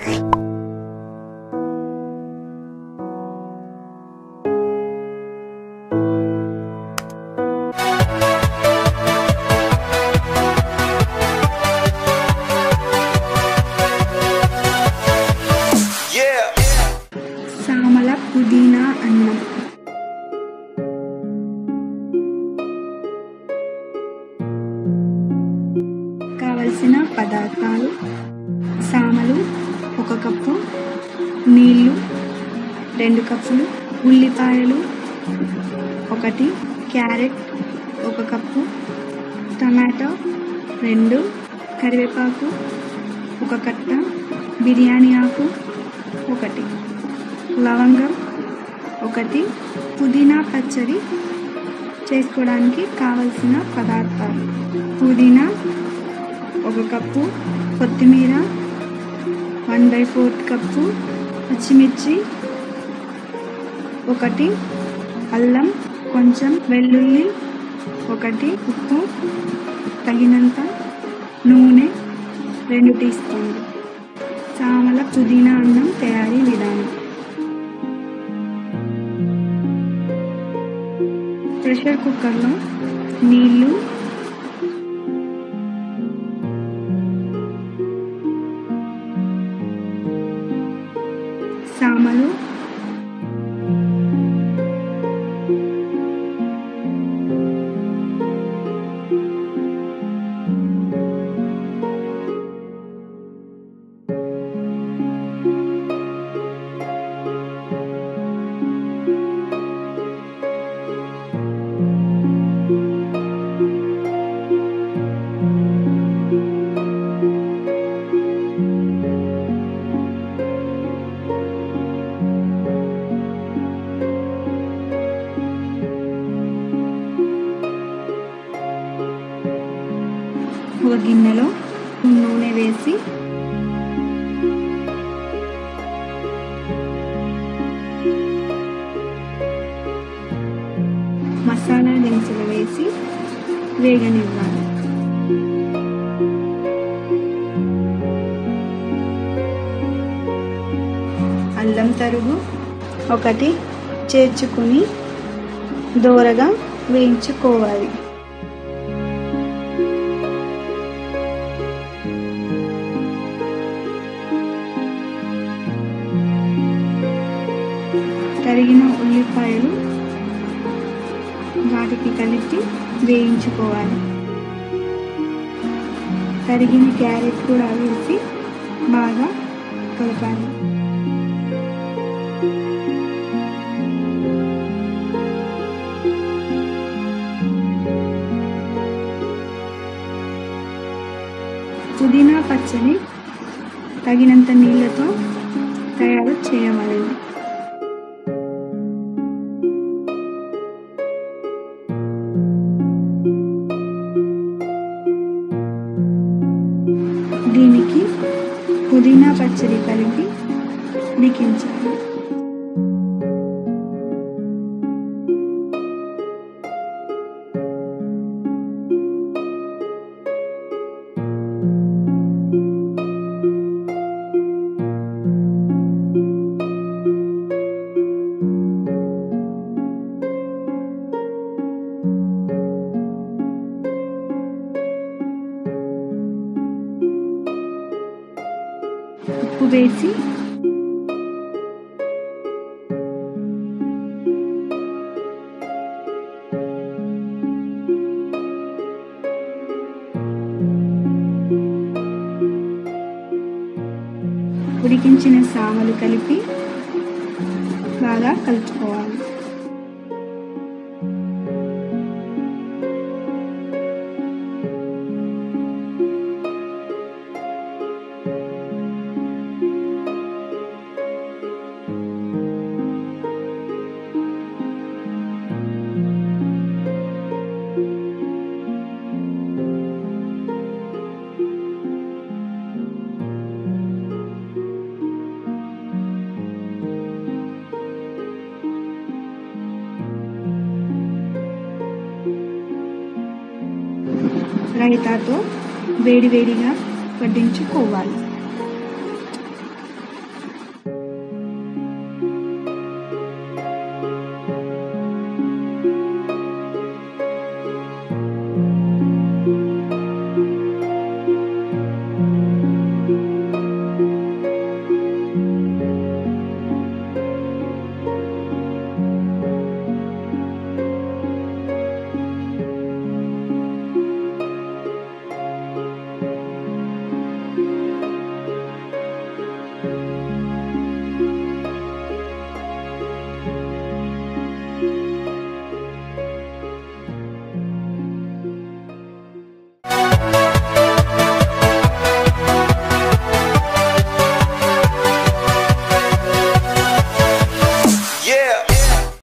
Yeah. Samala పుదీనా అన్నం కావలసిన పదార్థాలు సామలు ఒక కప్పు నీళ్ళు రెండు కప్పులు ఉల్లిపాయలు ఒకటి క్యారెట్ ఒక కప్పు టమాటో రెండు కరివేపాకు ఒక కట్ట బిర్యానీ ఆకు ఒకటి లవంగం ఒకటి పుదీనా పచ్చడి చేసుకోవడానికి కావలసిన పదార్థాలు పుదీనా ఒక కప్పు కొత్తిమీర వన్ బై ఫోర్త్ కప్పు పచ్చిమిర్చి ఒకటి అల్లం కొంచెం వెల్లుల్లి ఒకటి ఉప్పు తగినంత నూనె రెండు టీ స్పూన్లు చామల పుదీనా అన్నం తయారీ విధానం ప్రెషర్ కుక్కర్లో నీళ్ళు సామలు ఒక గిన్నెలో నూనె వేసి మసాలా దినుసులు వేసి వేగనివ్వాలి అల్లం తరుగు ఒకటి చేర్చుకుని దోరగా వేయించుకోవాలి తరిగిన ఉల్లిపాయలు వాటికి కలిపి వేయించుకోవాలి తరిగిన క్యారెట్ కూడా వేసి బాగా కలపాలి పుదీనా పచ్చడి తగినంత నీళ్ళతో తయారు చేయవలెను దీనికి పుదీనా పచ్చడి కలిపి ఉడికించాలి ఉప్పు వేసి ఉడికించిన సామలు కలిపి బాగా కలుపుకోవాలి రైతాతో వేడివేడిగా వడ్డించుకోవాలి